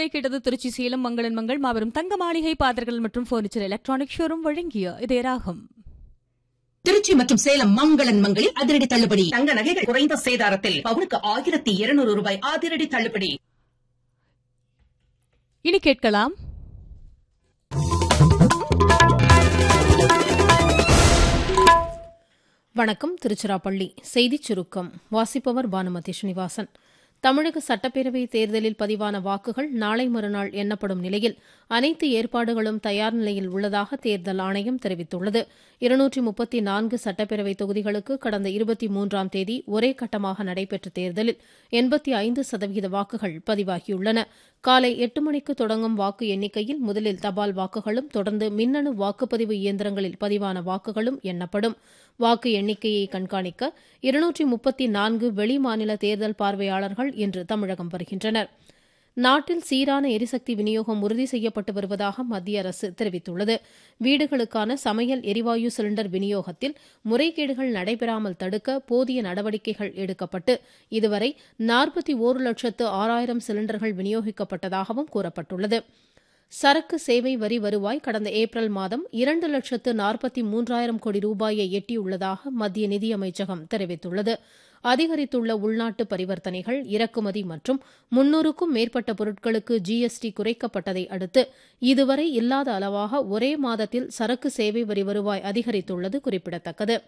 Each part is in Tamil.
இதுவரை கேட்டது திருச்சி சேலம் மங்களன் மங்கள் மாபெரும் தங்க மாளிகை பாத்திரங்கள் மற்றும் பர்னிச்சர் எலக்ட்ரானிக் ஷோரூம் வழங்கிய இதே ராகம் திருச்சி மற்றும் சேலம் மங்களன் மங்களில் அதிரடி தள்ளுபடி தங்க நகைகள் குறைந்த சேதாரத்தில் பவுனுக்கு ஆயிரத்தி இருநூறு ரூபாய் அதிரடி தள்ளுபடி இனி கேட்கலாம் வணக்கம் திருச்சிராப்பள்ளி செய்திச் சுருக்கம் வாசிப்பவர் பானுமதி ஸ்ரீனிவாசன் தமிழக சட்டப்பேரவை தேர்தலில் பதிவான வாக்குகள் நாளை மறுநாள் எண்ணப்படும் நிலையில் அனைத்து ஏற்பாடுகளும் தயார் நிலையில் உள்ளதாக தேர்தல் ஆணையம் தெரிவித்துள்ளது இருநூற்றி முப்பத்தி நான்கு சட்டப்பேரவை தொகுதிகளுக்கு கடந்த இருபத்தி மூன்றாம் தேதி ஒரே கட்டமாக நடைபெற்ற தேர்தலில் எண்பத்தி ஐந்து சதவீத வாக்குகள் பதிவாகியுள்ளன காலை எட்டு மணிக்கு தொடங்கும் வாக்கு எண்ணிக்கையில் முதலில் தபால் வாக்குகளும் தொடர்ந்து மின்னணு வாக்குப்பதிவு இயந்திரங்களில் பதிவான வாக்குகளும் எண்ணப்படும் வாக்கு எண்ணிக்கையை கண்காணிக்க இருநூற்றி முப்பத்தி நான்கு வெளிமாநில தேர்தல் பார்வையாளர்கள் இன்று தமிழகம் வருகின்றனர் நாட்டில் சீரான எரிசக்தி விநியோகம் உறுதி செய்யப்பட்டு வருவதாக மத்திய அரசு தெரிவித்துள்ளது வீடுகளுக்கான சமையல் எரிவாயு சிலிண்டர் விநியோகத்தில் முறைகேடுகள் நடைபெறாமல் தடுக்க போதிய நடவடிக்கைகள் எடுக்கப்பட்டு இதுவரை நாற்பத்தி ஓரு லட்சத்து ஆறாயிரம் சிலிண்டர்கள் விநியோகிக்கப்பட்டதாகவும் கூறப்பட்டுள்ளது சரக்கு சேவை வரி வருவாய் கடந்த ஏப்ரல் மாதம் இரண்டு லட்சத்து நாற்பத்தி மூன்றாயிரம் கோடி ரூபாயை எட்டியுள்ளதாக மத்திய நிதியமைச்சகம் தெரிவித்துள்ளது அதிகரித்துள்ள உள்நாட்டு பரிவர்த்தனைகள் இறக்குமதி மற்றும் முன்னூறுக்கும் மேற்பட்ட பொருட்களுக்கு ஜிஎஸ்டி குறைக்கப்பட்டதை அடுத்து இதுவரை இல்லாத அளவாக ஒரே மாதத்தில் சரக்கு சேவை வரி வருவாய் அதிகரித்துள்ளது குறிப்பிடத்தக்கது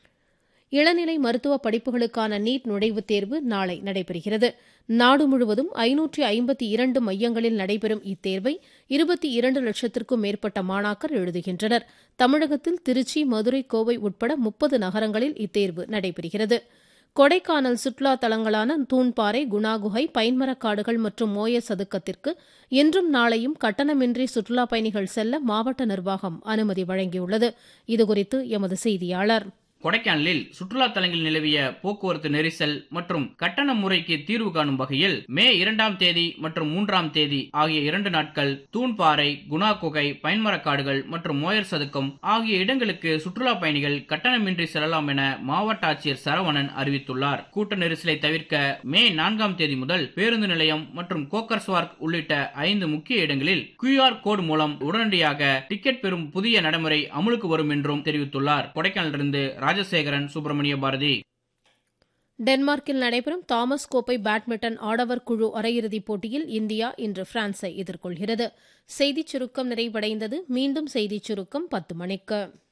இளநிலை மருத்துவ படிப்புகளுக்கான நீட் நுழைவுத் தேர்வு நாளை நடைபெறுகிறது நாடு முழுவதும் ஐநூற்றி ஐம்பத்தி இரண்டு மையங்களில் நடைபெறும் இத்தேர்வை இருபத்தி இரண்டு லட்சத்திற்கும் மேற்பட்ட மாணாக்கர் எழுதுகின்றனர் தமிழகத்தில் திருச்சி மதுரை கோவை உட்பட முப்பது நகரங்களில் இத்தேர்வு நடைபெறுகிறது கொடைக்கானல் சுற்றுலா தலங்களான தூண்பாறை குணாகுகை பைன்மரக்காடுகள் மற்றும் மோய சதுக்கத்திற்கு இன்றும் நாளையும் கட்டணமின்றி சுற்றுலா பயணிகள் செல்ல மாவட்ட நிர்வாகம் அனுமதி வழங்கியுள்ளது இதுகுறித்து எமது செய்தியாளர் கொடைக்கானலில் சுற்றுலா தலங்களில் நிலவிய போக்குவரத்து நெரிசல் மற்றும் கட்டண முறைக்கு தீர்வு காணும் வகையில் மே இரண்டாம் தேதி மற்றும் மூன்றாம் தேதி ஆகிய இரண்டு நாட்கள் தூண்பாறை குணா குகை பைன்மரக்காடுகள் மற்றும் மோயர் சதுக்கம் ஆகிய இடங்களுக்கு சுற்றுலா பயணிகள் கட்டணமின்றி செல்லலாம் என மாவட்ட ஆட்சியர் சரவணன் அறிவித்துள்ளார் கூட்ட நெரிசலை தவிர்க்க மே நான்காம் தேதி முதல் பேருந்து நிலையம் மற்றும் கோக்கர்ஸ்வார்க் உள்ளிட்ட ஐந்து முக்கிய இடங்களில் கியூஆர் கோடு மூலம் உடனடியாக டிக்கெட் பெறும் புதிய நடைமுறை அமலுக்கு வரும் என்றும் தெரிவித்துள்ளார் கொடைக்கானலிருந்து ராஜசேகரன் சுப்பிரமணிய பாரதி டென்மார்க்கில் நடைபெறும் தாமஸ் கோப்பை பேட்மிண்டன் ஆடவர் குழு அரையிறுதிப் போட்டியில் இந்தியா இன்று பிரான்ஸை எதிர்கொள்கிறது செய்திச் சுருக்கம் நிறைவடைந்தது மீண்டும் செய்திச் சுருக்கம் பத்து மணிக்கு